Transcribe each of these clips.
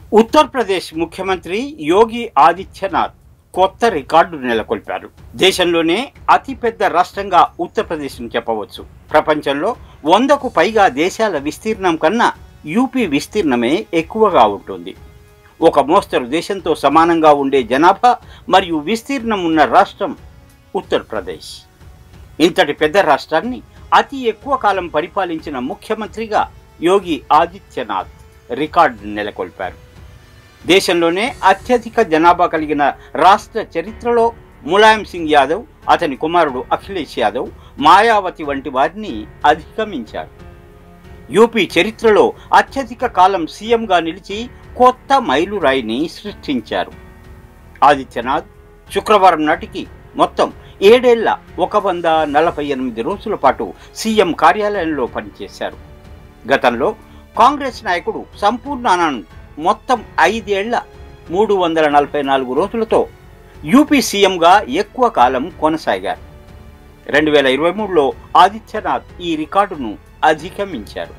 ఉత్తరప్రదేశ్ ముఖ్యమంత్రి యోగి ఆదిత్యనాథ్ కొత్త రికార్డు నెలకొల్పారు దేశంలోనే అతిపెద్ద రాష్ట్రంగా ఉత్తరప్రదేశ్ను చెప్పవచ్చు ప్రపంచంలో వందకు పైగా దేశాల విస్తీర్ణం కన్నా యూపీ విస్తీర్ణమే ఎక్కువగా ఉంటుంది ఒక మోస్తరు దేశంతో సమానంగా ఉండే జనాభా మరియు విస్తీర్ణం ఉన్న రాష్ట్రం ఉత్తరప్రదేశ్ ఇంతటి పెద్ద రాష్ట్రాన్ని అతి ఎక్కువ కాలం పరిపాలించిన ముఖ్యమంత్రిగా యోగి ఆదిత్యనాథ్ రికార్డు నెలకొల్పారు దేశంలోనే అత్యధిక జనాభా కలిగిన రాష్ట్ర చరిత్రలో ములాయం సింగ్ యాదవ్ అతని కుమారుడు అఖిలేష్ యాదవ్ మాయావతి వంటి వారిని అధిగమించారు యూపీ చరిత్రలో అత్యధిక కాలం సీఎంగా నిలిచి కొత్త మైలురాయిని సృష్టించారు ఆదిత్యనాథ్ శుక్రవారం నాటికి మొత్తం ఏడేళ్ల ఒక వంద నలభై ఎనిమిది రోజుల పాటు సీఎం కార్యాలయంలో పనిచేశారు గతంలో కాంగ్రెస్ నాయకుడు సంపూర్ణానంద్ మొత్తం ఐదేళ్ల మూడు వందల నలభై నాలుగు రోజులతో యూపీ సీఎంగా ఎక్కువ కాలం కొనసాగారు రెండు వేల ఇరవై మూడులో ఆదిత్యనాథ్ ఈ రికార్డును అధిగమించారు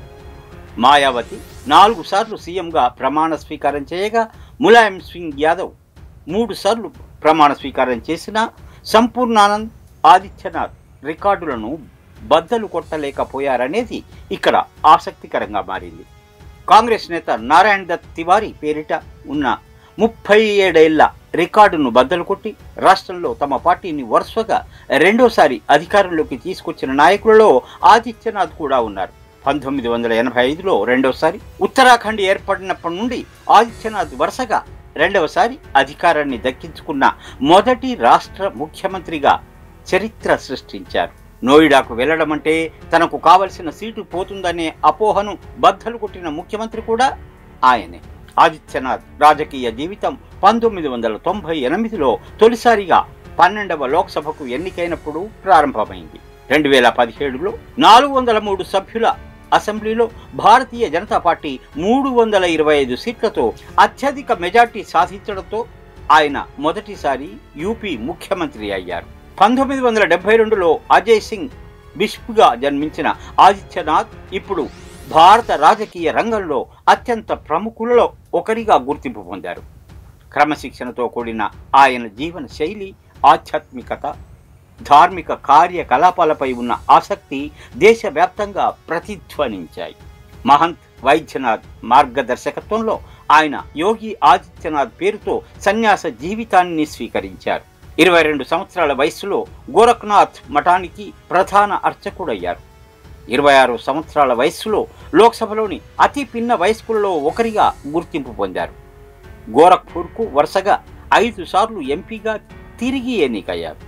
మాయావతి నాలుగు సార్లు సీఎంగా ప్రమాణ స్వీకారం చేయగా ములాయం సింగ్ యాదవ్ మూడు సార్లు ప్రమాణ స్వీకారం చేసిన సంపూర్ణానంద్ ఆదిత్యనాథ్ రికార్డులను బద్దలు కొట్టలేకపోయారనేది ఇక్కడ ఆసక్తికరంగా మారింది కాంగ్రెస్ నేత నారాయణ దత్ తివారీ పేరిట ఉన్న ముప్పై ఏడేళ్ల రికార్డును బద్దలు కొట్టి రాష్ట్రంలో తమ పార్టీని వరుసగా రెండోసారి అధికారంలోకి తీసుకొచ్చిన నాయకులలో ఆదిత్యనాథ్ కూడా ఉన్నారు పంతొమ్మిది వందల ఎనభై ఐదులో రెండవసారి ఉత్తరాఖండ్ ఏర్పడినప్పటి నుండి ఆదిత్యనాథ్ వరుసగా రెండవసారి అధికారాన్ని దక్కించుకున్న మొదటి రాష్ట్ర ముఖ్యమంత్రిగా చరిత్ర సృష్టించారు నోయిడాకు వెళ్లడం అంటే తనకు కావలసిన సీటు పోతుందనే అపోహను బద్దలు కొట్టిన ముఖ్యమంత్రి కూడా ఆయనే ఆదిత్యనాథ్ రాజకీయ జీవితం పంతొమ్మిది వందల తొంభై ఎనిమిదిలో తొలిసారిగా పన్నెండవ లోక్సభకు ఎన్నికైనప్పుడు ప్రారంభమైంది రెండు వేల పదిహేడులో నాలుగు వందల మూడు సభ్యుల అసెంబ్లీలో భారతీయ జనతా పార్టీ మూడు వందల ఇరవై ఐదు సీట్లతో అత్యధిక మెజార్టీ సాధించడంతో ఆయన మొదటిసారి యూపీ ముఖ్యమంత్రి అయ్యారు పంతొమ్మిది వందల డెబ్బై రెండులో అజయ్ సింగ్ బిష్ప్గా జన్మించిన ఆదిత్యనాథ్ ఇప్పుడు భారత రాజకీయ రంగంలో అత్యంత ప్రముఖులలో ఒకరిగా గుర్తింపు పొందారు క్రమశిక్షణతో కూడిన ఆయన జీవన శైలి ఆధ్యాత్మికత ధార్మిక కార్యకలాపాలపై ఉన్న ఆసక్తి దేశవ్యాప్తంగా ప్రతిధ్వనించాయి మహంత్ వైద్యనాథ్ మార్గదర్శకత్వంలో ఆయన యోగి ఆదిత్యనాథ్ పేరుతో సన్యాస జీవితాన్ని స్వీకరించారు ఇరవై రెండు సంవత్సరాల వయస్సులో గోరఖ్నాథ్ మఠానికి ప్రధాన అర్చకుడయ్యారు ఇరవై ఆరు సంవత్సరాల వయస్సులో లోక్సభలోని అతి పిన్న వయస్కులలో ఒకరిగా గుర్తింపు పొందారు గోరఖ్పూర్కు వరుసగా ఐదు సార్లు ఎంపీగా తిరిగి ఎన్నికయ్యారు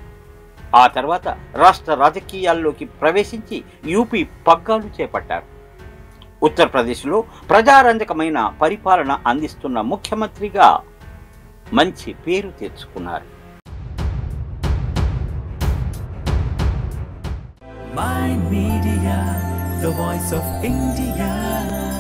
ఆ తర్వాత రాష్ట్ర రాజకీయాల్లోకి ప్రవేశించి యూపీ పగ్గాలు చేపట్టారు ఉత్తరప్రదేశ్లో ప్రజారంజకమైన పరిపాలన అందిస్తున్న ముఖ్యమంత్రిగా మంచి పేరు తెచ్చుకున్నారు My Media, the voice of India.